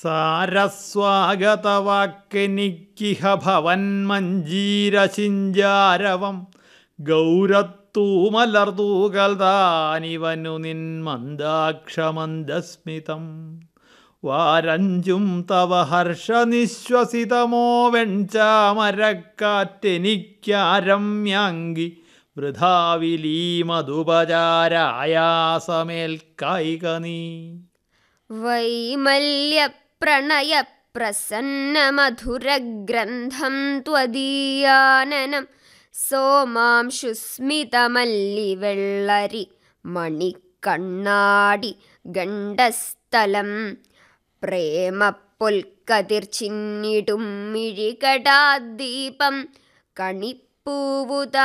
സാരസ്വാഗതവാക്കെനിക്കിഹ ഭവൻ മഞ്ജീരശിഞ്ചാരവം ഗൗരത്തൂമലർത്തൂകൽ താനിവനു നിൻ മന്ദാക്ഷമന്ദസ്മിതം വാരഞ്ചും തവ ഹർഷനിശ്വസിതമോ വെൺചാമരക്കാറ്റെനിക്കാരമ്യാങ്കി വൃഥാവിലീ മധുപചാരായാസമേൽക്കായിക നീ വൈമല്യപ്രണയപ്രസന്നമധുരഗ്രന്ഥം ത്വദീയാനനം സോമാംശുസ്മിതമല്ലിവെള്ളരി മണിക്കണ്ണാടി ഗണ്ഡസ്ഥലം പ്രേമപ്പൊൽക്കതിർച്ചിന്നിടും മിഴികടാദ്ദീപം കണിപ്പൂവുതാ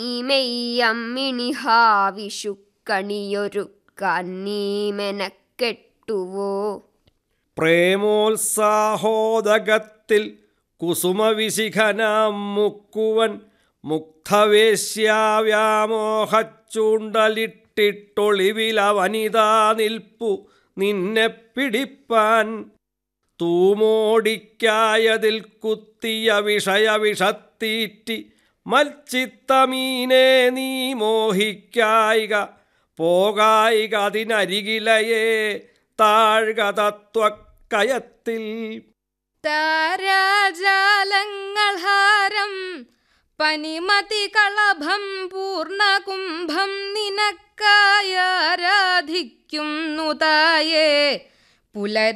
നീമെയ്യമ്മിണിഹാവിഷു കണിയൊരു കന്നീമെനക്കെട്ടുവോ പ്രേമോത്സാഹോദകത്തിൽ കുസുമവിശിഖനാം മുക്കുവൻ മുഗ്ധവേശ്യാവ്യാമോഹച്ചൂണ്ടലിട്ടിട്ടൊളിവില വനിതാ നിൽപ്പു നിന്നെ പിടിപ്പാൻ തൂമോടിക്കായതിൽ കുത്തിയ വിഷയവിഷത്തീറ്റി മൽച്ചിത്തമീനെ നീ മോഹിക്കായിക പോകായിക അതിനരികിലയേ താഴ്ക തത്വക്കയത്തിൽ താരാജാലങ്ങൾ ഹാരം പനിമതി കളഭം പൂർണ്ണകുംഭം നിനക്കായാരാധിക്കുന്നു തായേ പുലര